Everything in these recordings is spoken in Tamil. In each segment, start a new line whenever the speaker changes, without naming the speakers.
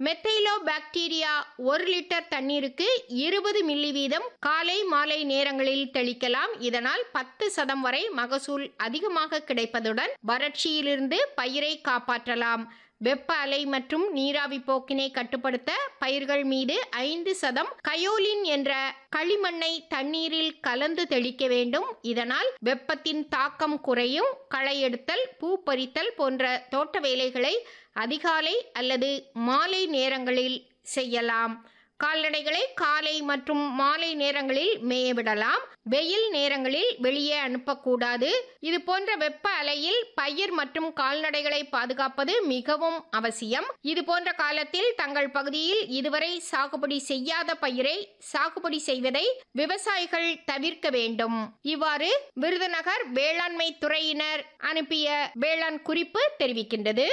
மெத்தைலோ பாக்டீரியா ஒரு லிட்டர் தண்ணீருக்கு இருபது மில்லி வீதம் காலை மாலை நேரங்களில் தெளிக்கலாம் இதனால் பத்து சதம் வரை மகசூல் அதிகமாக கிடைப்பதுடன் வறட்சியிலிருந்து பயிரை காப்பாற்றலாம் வெப்ப அலை மற்றும் நீராவி போக்கினை கட்டுப்படுத்த பயிர்கள் மீது ஐந்து சதம் கயோலின் என்ற களிமண்ணை தண்ணீரில் கலந்து தெளிக்க வேண்டும் இதனால் வெப்பத்தின் தாக்கம் குறையும் களை எடுத்தல் பூ பறித்தல் போன்ற தோட்ட வேலைகளை அதிகாலை அல்லது மாலை நேரங்களில் செய்யலாம் கால்நடைகளை காலை மற்றும் மாலை நேரங்களில் மேயவிடலாம் வெயில் நேரங்களில் வெளியே அனுப்பக்கூடாது இது போன்ற வெப்ப அலையில் பயிர் மற்றும் கால்நடைகளை பாதுகாப்பது மிகவும் அவசியம் இது போன்ற காலத்தில் தங்கள் பகுதியில் இதுவரை சாகுபடி செய்யாத பயிரை சாகுபடி செய்வதை விவசாயிகள் தவிர்க்க வேண்டும் இவ்வாறு விருதுநகர் வேளாண்மை துறையினர் அனுப்பிய வேளாண் குறிப்பு தெரிவிக்கின்றது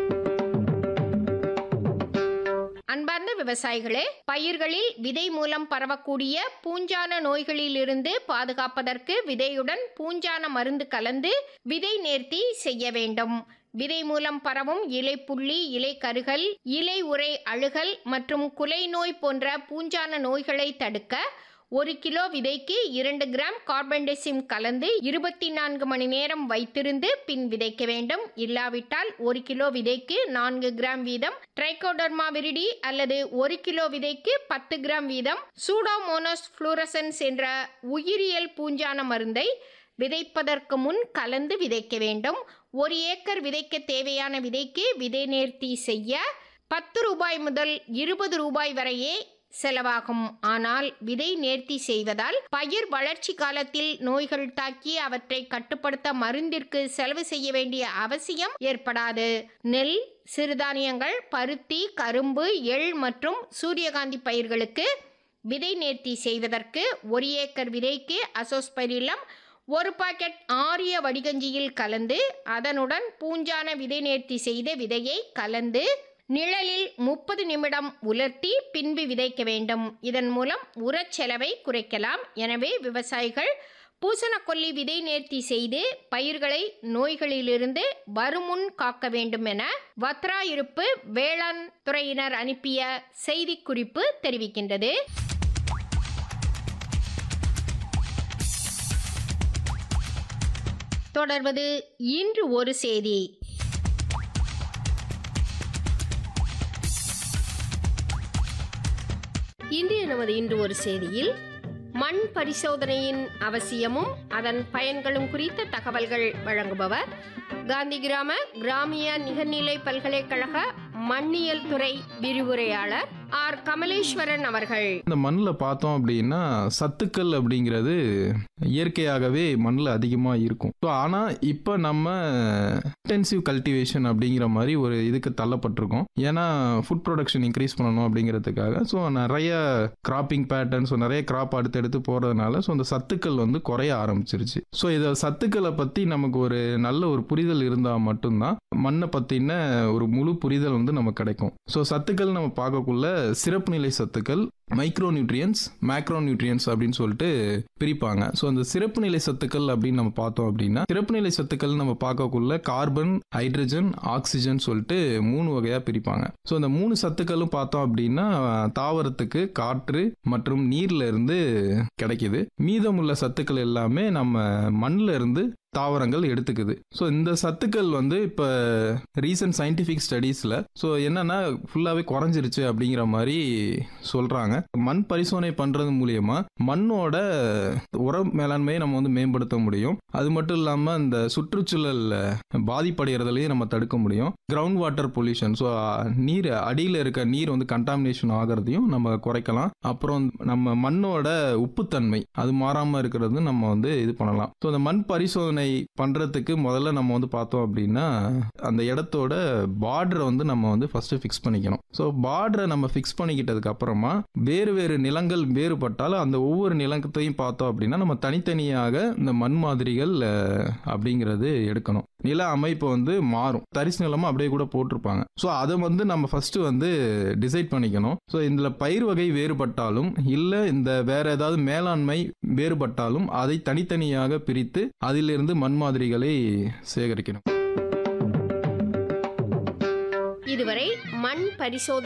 அன்பார்ந்த விவசாயிகளே பயிர்களில் விதை மூலம் பரவக்கூடிய பூஞ்சான நோய்களிலிருந்து பாதுகாப்பதற்கு விதையுடன் பூஞ்சான மருந்து கலந்து விதை நேர்த்தி செய்ய வேண்டும் விதை மூலம் பரவும் இலைப்புள்ளி இலை கருகல் இலை உறை அழுகல் மற்றும் குலை நோய் போன்ற பூஞ்சான நோய்களை தடுக்க ஒரு கிலோ விதைக்கு இரண்டு கிராம் கார்பன்டெசிம் கலந்து இருபத்தி நான்கு மணி நேரம் வைத்திருந்து பின் விதைக்க வேண்டும் இல்லாவிட்டால் ஒரு கிலோ விதைக்கு நான்கு கிராம் வீதம் ட்ரைகோடர்மா விரிடி அல்லது ஒரு கிலோ விதைக்கு பத்து கிராம் வீதம் சூடோமோனோஸ் ஃப்ளூரசன்ஸ் என்ற உயிரியல் பூஞ்சான மருந்தை விதைப்பதற்கு முன் கலந்து விதைக்க வேண்டும் ஒரு ஏக்கர் விதைக்க தேவையான விதைக்கு விதை நேர்த்தி செய்ய பத்து ரூபாய் முதல் இருபது ரூபாய் வரையே செலவாகும் ஆனால் விதை நேர்த்தி செய்வதால் பயிர் வளர்ச்சி காலத்தில் நோய்கள் தாக்கி அவற்றை கட்டுப்படுத்த மருந்திற்கு செலவு செய்ய வேண்டிய அவசியம் ஏற்படாது நெல் சிறுதானியங்கள் பருத்தி கரும்பு எள் மற்றும் சூரியகாந்தி பயிர்களுக்கு விதை நேர்த்தி செய்வதற்கு ஒரு ஏக்கர் விதைக்கு அசோஸ்பைரிலம் ஒரு பாக்கெட் ஆரிய வடிகஞ்சியில் கலந்து அதனுடன் பூஞ்சான விதை நேர்த்தி செய்த விதையை கலந்து நிழலில் முப்பது நிமிடம் உலர்த்தி பின்பு விதைக்க வேண்டும் இதன் மூலம் உரச் செலவை குறைக்கலாம் எனவே விவசாயிகள் பூசணக்கொல்லி விதை நேர்த்தி செய்து பயிர்களை நோய்களிலிருந்து வருமுன் காக்க வேண்டும் என வத்ரா இருப்பு வேளாண் துறையினர் அனுப்பிய செய்திக்குறிப்பு தெரிவிக்கின்றது தொடர்வது இன்று ஒரு செய்தி இன்றைய நமது இன்று ஒரு செய்தியில் மண் பரிசோதனையின் அவசியமும் அதன் பயன்களும் குறித்த தகவல்கள் வழங்குபவர் காந்தி கிராம கிராமிய நிகர்நிலை பல்கலைக்கழக மண்ணியல் துறை விரிவுரையாளர் ஆர் கமலேஸ்வரன் அவர்கள்
இந்த மண்ணில் பார்த்தோம் அப்படின்னா சத்துக்கள் அப்படிங்கிறது இயற்கையாகவே மண்ணில் அதிகமாக இருக்கும் ஸோ ஆனால் இப்போ நம்ம இன்டென்சிவ் கல்டிவேஷன் அப்படிங்கிற மாதிரி ஒரு இதுக்கு தள்ளப்பட்டிருக்கோம் ஏன்னா ஃபுட் ப்ரொடக்ஷன் இன்க்ரீஸ் பண்ணணும் அப்படிங்கிறதுக்காக ஸோ நிறைய கிராப்பிங் பேட்டர்ன் ஸோ நிறைய கிராப் அடுத்தடுத்து போகிறதுனால ஸோ அந்த சத்துக்கள் வந்து குறைய ஆரம்பிச்சிருச்சு ஸோ இதை சத்துக்களை பற்றி நமக்கு ஒரு நல்ல ஒரு புரிதல் இருந்தால் மட்டும்தான் மண்ணை பற்றின ஒரு முழு புரிதல் வந்து நமக்கு கிடைக்கும் ஸோ சத்துக்கள் நம்ம பார்க்கக்குள்ள சிறப்பு நிலை சத்துக்கள் மைக்ரோ நியூட்ரியன்ஸ் மேக்ரோ நியூட்ரியன்ஸ் அப்படின்னு சொல்லிட்டு பிரிப்பாங்க ஸோ அந்த சிறப்பு நிலை சத்துக்கள் அப்படின்னு நம்ம பார்த்தோம் அப்படின்னா சிறப்பு நிலை சத்துக்கள் நம்ம பார்க்கக்குள்ள கார்பன் ஹைட்ரஜன் ஆக்சிஜன் சொல்லிட்டு மூணு வகையாக பிரிப்பாங்க ஸோ அந்த மூணு சத்துக்களும் பார்த்தோம் அப்படின்னா தாவரத்துக்கு காற்று மற்றும் நீர்ல இருந்து கிடைக்குது மீதமுள்ள சத்துக்கள் எல்லாமே நம்ம மண்ணில் இருந்து தாவரங்கள் எடுத்துக்குது ஸோ இந்த சத்துக்கள் வந்து இப்போ ரீசன்ட் சயின்டிஃபிக் ஸ்டடீஸில் ஸோ என்னன்னா ஃபுல்லாகவே குறைஞ்சிருச்சு அப்படிங்கிற மாதிரி சொல்கிறாங்க மண் பரிசோதனை பண்ணுறது மூலியமா மண்ணோட உர மேலாண்மையை நம்ம வந்து மேம்படுத்த முடியும் அது மட்டும் இல்லாமல் இந்த சுற்றுச்சூழல் பாதிப்படைகிறதுலையும் நம்ம தடுக்க முடியும் கிரவுண்ட் வாட்டர் பொல்யூஷன் ஸோ நீர் அடியில் இருக்க நீர் வந்து கண்டாமினேஷன் ஆகிறதையும் நம்ம குறைக்கலாம் அப்புறம் நம்ம மண்ணோட உப்புத்தன்மை அது மாறாமல் இருக்கிறது நம்ம வந்து இது பண்ணலாம் ஸோ அந்த மண் பரிசோதனை பண்ணுறதுக்கு முதல்ல நம்ம வந்து பார்த்தோம் அப்படின்னா அந்த இடத்தோட பார்டரை வந்து நம்ம வந்து ஃபர்ஸ்ட் ஃபிக்ஸ் பண்ணிக்கணும் ஸோ பார்டரை நம்ம ஃபிக்ஸ் பண்ணிக்கிட்டதுக்கு அப்புறமா வேறு வேறு நிலங்கள் வேறுபட்டாலும் அந்த ஒவ்வொரு நிலத்தையும் பார்த்தோம் அப்படின்னா நம்ம தனித்தனியாக இந்த மண் மாதிரிகள் அஹ், அப்படிங்கிறது எடுக்கணும் நில அமைப்பு வந்து மாறும் தரிசு நிலமா அப்படியே கூட போட்டிருப்பாங்க ஸோ அதை வந்து நம்ம ஃபர்ஸ்ட் வந்து டிசைட் பண்ணிக்கணும் ஸோ இதில் பயிர் வகை வேறுபட்டாலும் இல்லை இந்த வேற ஏதாவது மேலாண்மை வேறுபட்டாலும் அதை தனித்தனியாக பிரித்து அதிலிருந்து மண் மாதிரிகளை சேகரிக்கணும்
இதுவரை மண் பரிசோதனை